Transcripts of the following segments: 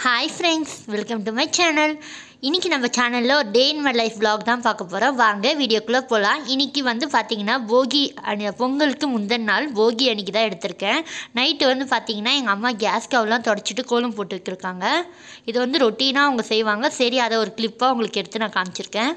hi friends welcome to my channel இன்றைக்கி நம்ம சேனலில் ஒரு day in my life vlog தான் பார்க்க போகிறோம் வாங்க வீடியோக்குள்ளே போகலாம் இன்றைக்கி வந்து பார்த்திங்கன்னா போகி அணி பொங்கலுக்கு முந்தின நாள் போகி அன்றைக்கி தான் எடுத்திருக்கேன் நைட்டு வந்து பார்த்திங்கன்னா எங்கள் அம்மா கேஸ் ஸ்டவ்லாம் தொடச்சிட்டு கோலம் போட்டு வச்சுருக்காங்க இது வந்து ரொட்டீனாக அவங்க செய்வாங்க சரி அதை ஒரு கிளிப்பாக உங்களுக்கு எடுத்து நான் காமிச்சிருக்கேன்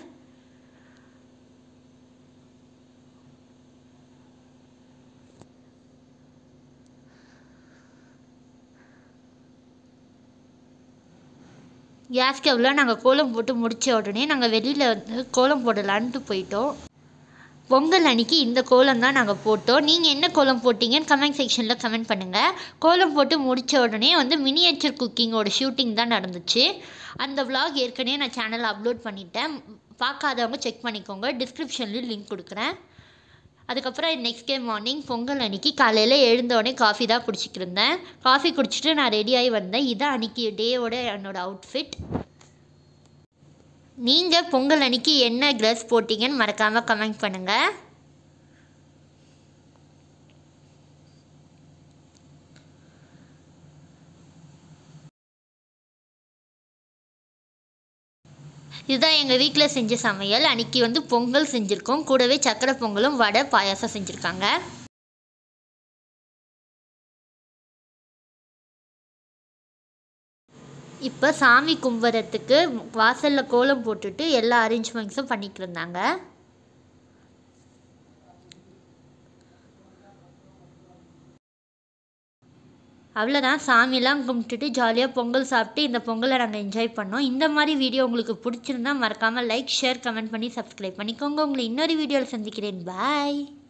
கேஸ் ஸ்டவ்வில் நாங்கள் கோலம் போட்டு முடித்த உடனே நாங்கள் வெளியில் வந்து கோலம் போடலான்ட்டு போயிட்டோம் பொங்கல் அன்னைக்கு இந்த கோலம் தான் நாங்கள் போட்டோம் நீங்கள் என்ன கோலம் போட்டீங்கன்னு கமெண்ட் செக்ஷனில் கமெண்ட் பண்ணுங்கள் கோலம் போட்டு முடித்த உடனே வந்து மினியேச்சர் குக்கிங்கோட ஷூட்டிங் தான் நடந்துச்சு அந்த vlog ஏற்கனவே நான் சேனலில் அப்லோட் பண்ணிட்டேன் பார்க்காதவங்க செக் பண்ணிக்கோங்க டிஸ்கிரிப்ஷன்லேயும் லிங்க் கொடுக்குறேன் அதுக்கப்புறம் நெக்ஸ்ட் டே மார்னிங் பொங்கல் அன்னைக்கு காலையில் எழுந்தோடனே காஃபி தான் குடிச்சிட்டு இருந்தேன் காஃபி குடிச்சிட்டு நான் ரெடியாகி வந்தேன் இதான் அன்னைக்கு டேவோட என்னோட அவுட்ஃபிட் நீங்கள் பொங்கல் அன்னைக்கு என்ன ட்ரெஸ் போட்டீங்கன்னு மறக்காமல் கமெண்ட் பண்ணுங்கள் இதுதான் எங்கள் வீட்டில் செஞ்ச சமையல் அன்றைக்கி வந்து பொங்கல் செஞ்சுருக்கோம் கூடவே சக்கரை பொங்கலும் வடை பாயாசம் செஞ்சுருக்காங்க இப்போ சாமி கும்பிட்றதுக்கு வாசலில் கோலம் போட்டுட்டு எல்லா அரேஞ்ச்மெண்ட்ஸும் பண்ணிட்டு இருந்தாங்க அவ்வளோதான் சாமிலாம் கும்பிட்டுட்டு ஜாலியாக பொங்கல் சாப்பிட்டு இந்த பொங்கலை நாங்கள் என்ஜாய் பண்ணோம் இந்த மாதிரி வீடியோ உங்களுக்கு பிடிச்சிருந்தா மறக்காமல் லைக் ஷேர் கமெண்ட் பண்ணி சப்ஸ்கிரைப் பண்ணிக்கோங்க உங்களை இன்னொரு வீடியோவில் சந்திக்கிறேன் பாய்